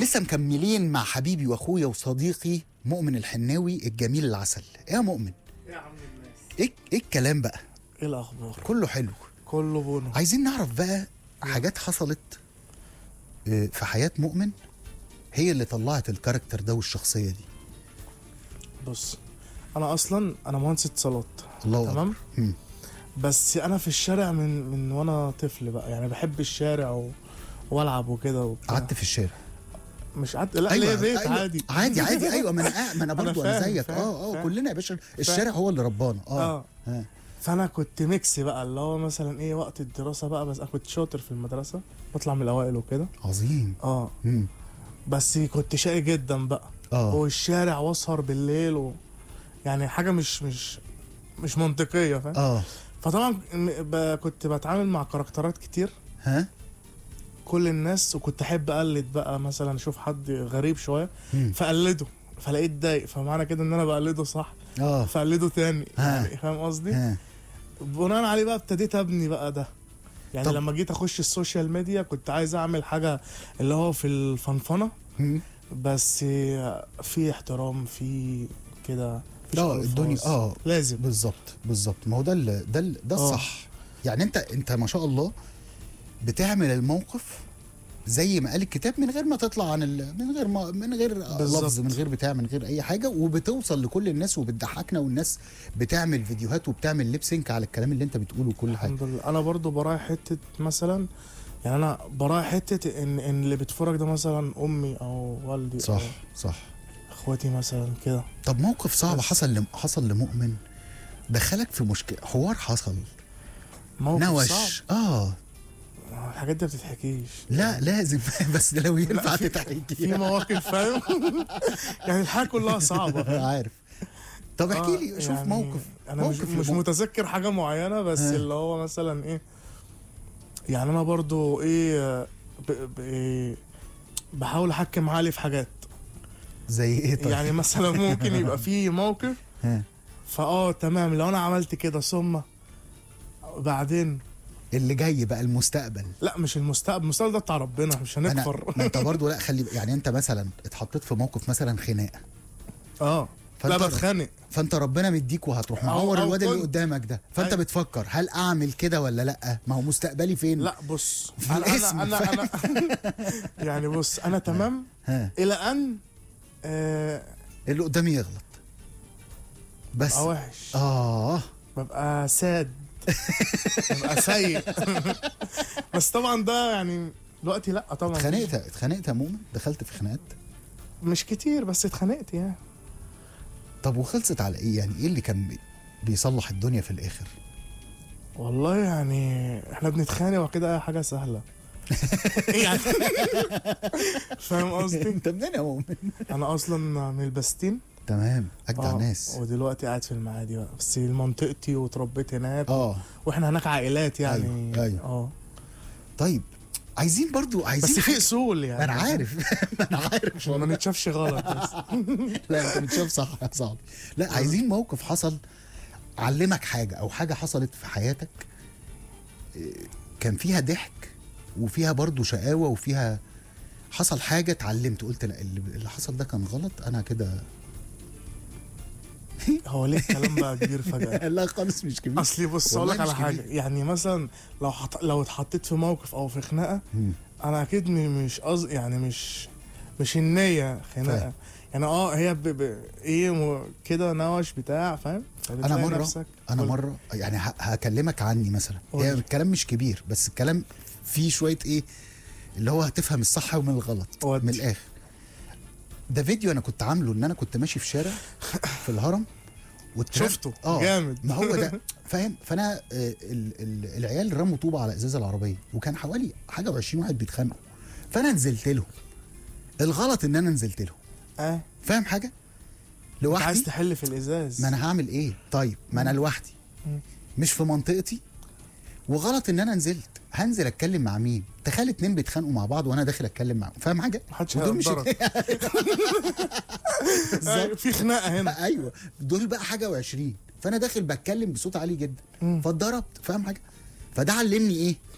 لسه مكملين مع حبيبي واخويا وصديقي مؤمن الحناوي الجميل العسل يا مؤمن يا عم الناس ايه ايه الكلام بقى ايه الاخبار كله حلو كله بونو عايزين نعرف بقى حاجات حصلت آه، في حياة مؤمن هي اللي طلعت الكاركتر ده والشخصية دي بص انا اصلا انا مهندس اتصالات الله تمام أكبر. مم. بس انا في الشارع من من وانا طفل بقى يعني بحب الشارع و... والعب وكده وبتاع. قعدت في الشارع مش قعدت لا أيوة ليه بيت أيوة. عادي عادي عادي ايوه ما انا قاعد- ما انا أنا برضه انا فاهم، زيك فاهم، اه اه فاهم. كلنا يا باشا الشارع هو اللي ربانا اه اه ها. فانا كنت ميكس بقى اللي هو مثلا ايه وقت الدراسه بقى بس انا كنت شاطر في المدرسه بطلع من الاوائل وكده عظيم اه مم. بس كنت شقي جدا بقى اه والشارع واسهر بالليل و... يعني حاجه مش مش مش منطقيه فاهم اه فطبعا م- ب... كنت بتعامل مع كاركترات كتير ها كل الناس وكنت احب اقلد بقى مثلا اشوف حد غريب شويه مم. فاقلده فلاقيه اتضايق فمعنى كده ان انا بقلده صح اه فاقلده تاني ها. يعني فاهم قصدي ها بناء عليه بقى ابتديت ابني بقى ده يعني طب- طب. لما جيت اخش السوشيال ميديا كنت عايز اعمل حاجه اللي هو في الفنفنه مم. بس في احترام في كده مفيش اه ألفاظ. الدنيا اه لازم بالظبط بالظبط ما هو ده ال- ده ال- ده آه. الصح يعني انت انت ما شاء الله بتعمل الموقف زي ما قال الكتاب من غير ما تطلع عن ال... من غير ما من غير بالظبط. لفظ من غير بتاع من غير اي حاجه وبتوصل لكل الناس وبتضحكنا والناس بتعمل فيديوهات وبتعمل ليب سينك على الكلام اللي انت بتقوله وكل حاجه الحمد لله انا برضو براعي حته مثلا يعني انا براعي حته ان ان اللي بيتفرج ده مثلا امي او والدي صح أو صح اخواتي مثلا كده طب موقف صعب بس. حصل لم... حصل لمؤمن دخلك في مشكله حوار حصل موقف صعب نوش اه الحاجات دي ما بتتحكيش لا لازم بس لو ينفع في تتحكي مواقف فاهم يعني الحياه كلها صعبه فاهم؟ عارف طب احكي آه، لي شوف يعني موقف انا مش, موقف مش لموقف. متذكر حاجه معينه بس ها. اللي هو مثلا ايه يعني انا برضو ايه ب... ب... إيه بحاول احكم عقلي في حاجات زي ايه طيب يعني مثلا ممكن يبقى في موقف ها. فاه تمام لو انا عملت كده ثم بعدين اللي جاي بقى المستقبل لا مش المستقبل المستقبل ده بتاع ربنا مش انا هنكفر ما انت برضه لا خلي يعني انت مثلا اتحطيت في موقف مثلا خناقه اه لا فأنت- بتخانق فانت ربنا مديك وهتروح أو- معور أو الواد اللي كنت- قدامك ده فانت أيوة. بتفكر هل اعمل كده ولا لا ما هو مستقبلي فين لا بص في انا الاسم، انا انا, أنا يعني بص انا تمام ها الى ان آه اللي قدامي يغلط بس ببقى وحش اه ببقى ساد ببقى سيء بس طبعا ده يعني دلوقتي لا طبعا اتخانقت اتخانقت يا مؤمن دخلت في خناقات مش كتير بس اتخانقت يعني طب وخلصت على ايه يعني ايه اللي كان بي- بيصلح الدنيا في الاخر والله يعني احنا بنتخانق وكده اي حاجه سهله يعني فاهم قصدي انت منين يا مؤمن انا اصلا من البستين تمام اجدع آه، ناس ودلوقتي قاعد في المعادي بقى بس منطقتي واتربيت هناك اه واحنا هناك عائلات يعني أيوة، أيوة. اه طيب عايزين برضو عايزين بس في حاجة- اصول يعني انا عارف انا عارف عشان ما والله. نتشافش غلط بس لا انت بتشوف صح يا صاحبي لا عايزين موقف حصل علمك حاجه او حاجه حصلت في حياتك إيه، كان فيها ضحك وفيها برضو شقاوه وفيها حصل حاجه اتعلمت قلت لا اللي اللي حصل ده كان غلط انا كده هو ليه الكلام بقى كبير فجاه لا خالص مش كبير اصلي بص اقول والله لك على مش حاجه كبير. يعني مثلا لو حط... لو اتحطيت في موقف او في خناقه مم. انا اكيد م- مش قص يعني مش مش النيه خناقه فاهم. يعني اه هي ب... ب... ايه م... كده نوش بتاع فاهم انا فبتلاقي مره نفسك انا قول. مره يعني ه- هكلمك عني مثلا قول. هي الكلام مش كبير بس الكلام فيه شويه ايه اللي هو هتفهم الصح ومن الغلط ودي. من الاخر ده فيديو انا كنت عامله ان انا كنت ماشي في شارع في الهرم والتراب- شفته جامد ما هو ده فاهم فانا آه، ال- ال- العيال رموا طوبه على ازاز العربيه وكان حوالي حاجه و20 واحد بيتخانقوا فانا نزلت لهم الغلط ان انا نزلت لهم اه فاهم حاجه انت لوحدي عايز تحل في الازاز ما انا هعمل ايه طيب ما انا لوحدي مم. مش في منطقتي وغلط ان انا نزلت هنزل اتكلم مع مين تخيل اتنين بيتخانقوا مع بعض وانا داخل اتكلم معاهم فاهم حاجه محدش ودول مش هيقدرك بالظبط. في خناقه هنا ايوه دول بقى حاجه و20 فانا داخل بتكلم بصوت عالي جدا مم. فاتضربت فاهم حاجه فده علمني ايه